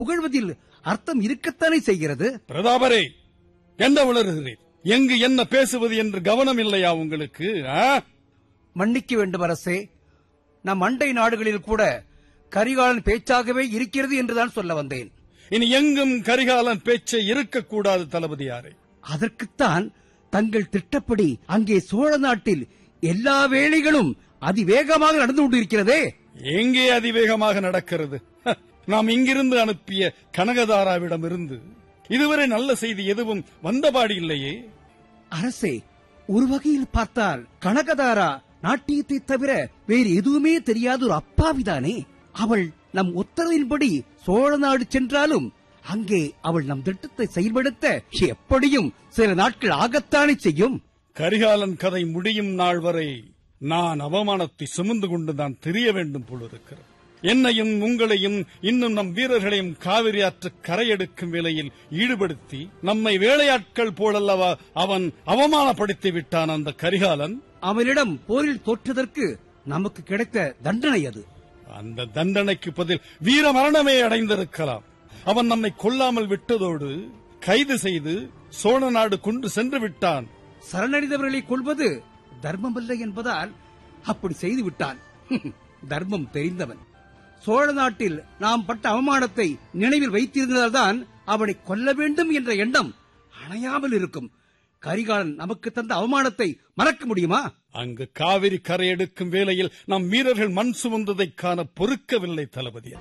புகழ்வதில் அர்த்தம் இருக்கத்தானே செய்கிறது பிரதாபரே என்ன உளறுகிறீர் எங்கு என்ன பேசுவது என்று கவனம் இல்லையா உங்களுக்கு ஆ? மன்னிக்க வேண்டும் அரசே நம் அண்டை நாடுகளில் கூட கரிகாலன் பேச்சாகவே இருக்கிறது என்றுதான் சொல்ல வந்தேன் இனி எங்கும் கரிகாலன் பேச்சை இருக்கக்கூடாது தளபதியாரே அதற்குத்தான் தங்கள் திட்டப்படி அங்கே சோழ நாட்டில் எல்லா வேலைகளும் அதிவேகமாக நடந்து கொண்டிருக்கிறதே எங்கே அதிவேகமாக நடக்கிறது ஹ, நாம் இங்கிருந்து அனுப்பிய கனகதாராவிடம் இருந்து இதுவரை நல்ல செய்தி எதுவும் வந்தபாடு இல்லையே அரசே ஒரு வகையில் பார்த்தால் கனகதாரா நாட்டியத்தை தவிர வேறு எதுவுமே தெரியாத ஒரு அப்பாவிதானே அவள் நம் உத்தரவின்படி சோழ நாடு சென்றாலும் அங்கே அவள் நம் திட்டத்தை செயல்படுத்த எப்படியும் சில நாட்கள் ஆகத்தானே செய்யும் கரிகாலன் கதை முடியும் நாள் வரை நான் அவமானத்தை சுமந்து கொண்டு தான் தெரிய வேண்டும் போலிருக்கிறது என்னையும் உங்களையும் இன்னும் நம் வீரர்களையும் காவிரி ஆற்று கரையெடுக்கும் வேலையில் ஈடுபடுத்தி நம்மை வேலையாட்கள் போலல்லவா அவன் அவமானப்படுத்தி விட்டான் அந்த கரிகாலன் அவனிடம் போரில் தோற்றதற்கு நமக்கு கிடைத்த தண்டனை அது அந்த தண்டனைக்கு பதில் வீர மரணமே அடைந்திருக்கலாம் அவன் நம்மை கொல்லாமல் விட்டதோடு கைது செய்து சோழ நாடு கொண்டு சென்று விட்டான் சரணடைந்தவர்களை கொள்வது தர்மமல்ல என்பதால் அப்படி செய்து விட்டான் தர்மம் தெரிந்தவன் சோழ நாட்டில் நாம் பட்ட அவமானத்தை நினைவில் வைத்திருந்ததால்தான் அவனை கொல்ல வேண்டும் என்ற எண்ணம் அணையாமல் இருக்கும் கரிகாலன் நமக்கு தந்த அவமானத்தை மறக்க முடியுமா அங்கு காவிரி கரையெடுக்கும் வேளையில் நம் வீரர்கள் மண் சுமந்ததைக் காண பொறுக்கவில்லை தளபதி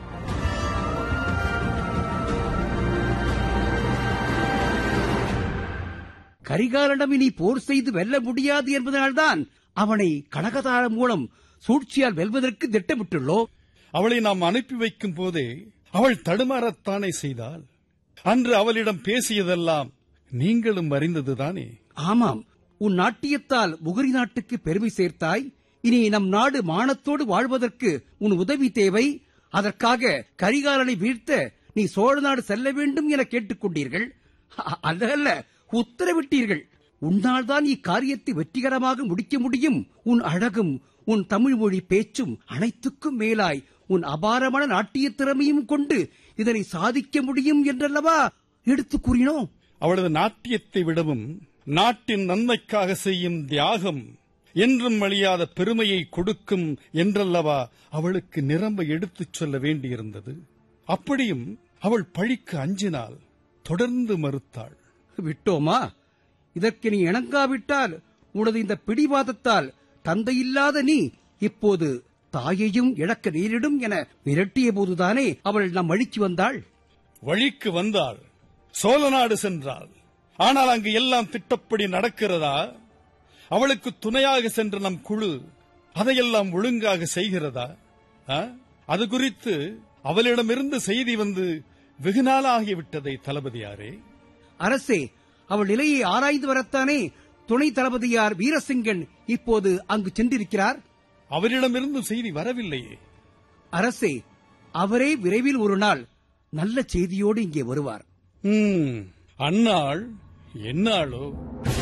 கரிகாலனிடம் இனி போர் செய்து வெல்ல முடியாது என்பதனால்தான் அவனை கனகதாரம் மூலம் சூழ்ச்சியால் வெல்வதற்கு திட்டமிட்டுள்ளோம் அவளை நாம் அனுப்பி வைக்கும் போதே அவள் தடுமாறத்தானே செய்தாள் அன்று அவளிடம் பேசியதெல்லாம் நீங்களும் அறிந்ததுதானே ஆமாம் உன் நாட்டியத்தால் முகரி நாட்டுக்கு பெருமை சேர்த்தாய் இனி நம் நாடு மானத்தோடு வாழ்வதற்கு உன் உதவி தேவை அதற்காக கரிகாலனை வீழ்த்த நீ சோழ நாடு செல்ல வேண்டும் என கேட்டுக்கொண்டீர்கள் அ- அல்ல அல்ல உத்தரவிட்டீர்கள் உன்னால் தான் இக்காரியத்தை வெற்றிகரமாக முடிக்க முடியும் உன் அழகும் உன் தமிழ் மொழி பேச்சும் அனைத்துக்கும் மேலாய் உன் அபாரமான நாட்டிய திறமையும் கொண்டு இதனை சாதிக்க முடியும் என்றல்லவா எடுத்துக் கூறினோம் அவளது நாட்டியத்தை விடவும் நாட்டின் நன்மைக்காக செய்யும் தியாகம் என்றும் அழியாத பெருமையை கொடுக்கும் என்றல்லவா அவளுக்கு நிரம்ப எடுத்துச் சொல்ல வேண்டியிருந்தது அப்படியும் அவள் பழிக்கு அஞ்சினாள் தொடர்ந்து மறுத்தாள் விட்டோமா இதற்கு நீ இணங்காவிட்டால் உனது இந்த பிடிவாதத்தால் தந்தையில்லாத நீ இப்போது தாயையும் இழக்க நேரிடும் என மிரட்டிய போதுதானே அவள் நம் அழிச்சு வந்தாள் வழிக்கு வந்தாள் சோழநாடு சென்றாள் ஆனால் அங்கு எல்லாம் திட்டப்படி நடக்கிறதா அவளுக்கு துணையாக சென்ற நம் குழு அதையெல்லாம் ஒழுங்காக செய்கிறதா ஆ? அது குறித்து அவளிடமிருந்து செய்தி வந்து வெகு நாளாகிவிட்டதை தளபதியாரே அரசே அவள் நிலையை ஆராய்ந்து வரத்தானே துணை தளபதியார் வீரசிங்கன் இப்போது அங்கு சென்றிருக்கிறார் அவரிடமிருந்து செய்தி வரவில்லையே அரசே அவரே விரைவில் ஒரு நாள் நல்ல செய்தியோடு இங்கே வருவார் ம், அந்நாள் என்னாளோ